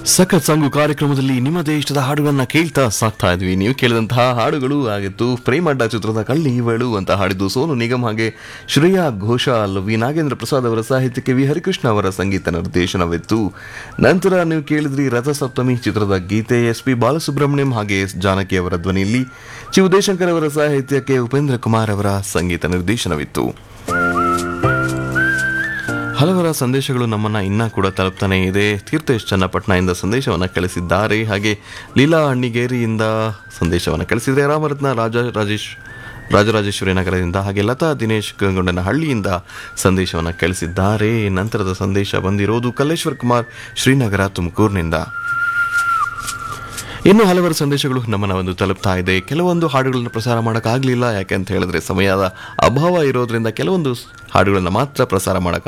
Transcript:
ಸಖತ್ ಸಂಗು ಕಾರ್ಯಕ್ರಮದಲ್ಲಿ ನಿಮ್ಮದೇ ಇಷ್ಟದ ಹಾಡುಗಳನ್ನ ಕೇಳ್ತಾ ಸಾಕ್ತಾ ಇದ್ವಿ ನೀವು ಕೇಳಿದಂತಹ ಹಾಡುಗಳು ಆಗಿತ್ತು ಪ್ರೇಮಡ್ಡ ಚಿತ್ರದ ಕಳ್ಳಿ ಇವಳು ಅಂತ ಹಾಡಿದ್ದು ಸೋನು ನಿಗಮ್ ಹಾಗೆ ಶ್ರೇಯಾ ಘೋಷಾಲ್ ವಿ ನಾಗೇಂದ್ರ ಪ್ರಸಾದ್ ಅವರ ಸಾಹಿತ್ಯಕ್ಕೆ ವಿ ಹರಿಕೃಷ್ಣ ಅವರ ಸಂಗೀತ ನಿರ್ದೇಶನವಿತ್ತು ನಂತರ ನೀವು ಕೇಳಿದ್ರಿ ರಥಸಪ್ತಮಿ ಚಿತ್ರದ ಗೀತೆ ಎಸ್ ಪಿ ಬಾಲಸುಬ್ರಹ್ಮಣ್ಯಂ ಹಾಗೆ ಎಸ್ ಜಾನಕಿ ಅವರ ಧ್ವನಿಯಲ್ಲಿ ಚಿ ಉದಯಶಂಕರ್ ಅವರ ಸಾಹಿತ್ಯಕ್ಕೆ ಉಪೇಂದ್ರ ಕುಮಾರ್ ಅವರ ಸಂಗೀತ ನಿರ್ದೇಶನವಿತ್ತು ಹಲವರ ಸಂದೇಶಗಳು ನಮ್ಮನ್ನ ಇನ್ನ ಕೂಡ ತಲುಪ್ತಾನೆ ಇದೆ ತೀರ್ಥೇಶ್ ಚನ್ನಪಟ್ಟಣದಿಂದ ಸಂದೇಶವನ್ನು ಕಳಿಸಿದ್ದಾರೆ ಹಾಗೆ ಲೀಲಾ ಅಣ್ಣಿಗೇರಿಯಿಂದ ಸಂದೇಶವನ್ನು ಕಳಿಸಿದರೆ ರಾಮರತ್ನ ರಾಜ ರಾಜೇಶ್ ರಾಜರಾಜೇಶ್ವರಿ ನಗರದಿಂದ ಹಾಗೆ ಲತಾ ದಿನೇಶ್ ಗಂಗೊಂಡನಹಳ್ಳಿಯಿಂದ ಸಂದೇಶವನ್ನು ಕಳಿಸಿದ್ದಾರೆ ನಂತರದ ಸಂದೇಶ ಬಂದಿರೋದು ಕಲ್ಲೇಶ್ವರ್ ಕುಮಾರ್ ಶ್ರೀನಗರ ತುಮಕೂರಿನಿಂದ ಇನ್ನು ಹಲವಾರು ಸಂದೇಶಗಳು ನಮ್ಮನ್ನ ಒಂದು ತಲುಪ್ತಾ ಇದೆ ಕೆಲವೊಂದು ಹಾಡುಗಳನ್ನು ಪ್ರಸಾರ ಮಾಡೋಕ್ಕಾಗಲಿಲ್ಲ ಯಾಕೆ ಅಂತ ಹೇಳಿದ್ರೆ ಸಮಯದ ಅಭಾವ ಇರೋದ್ರಿಂದ ಕೆಲವೊಂದು ಹಾಡುಗಳನ್ನು ಮಾತ್ರ ಪ್ರಸಾರ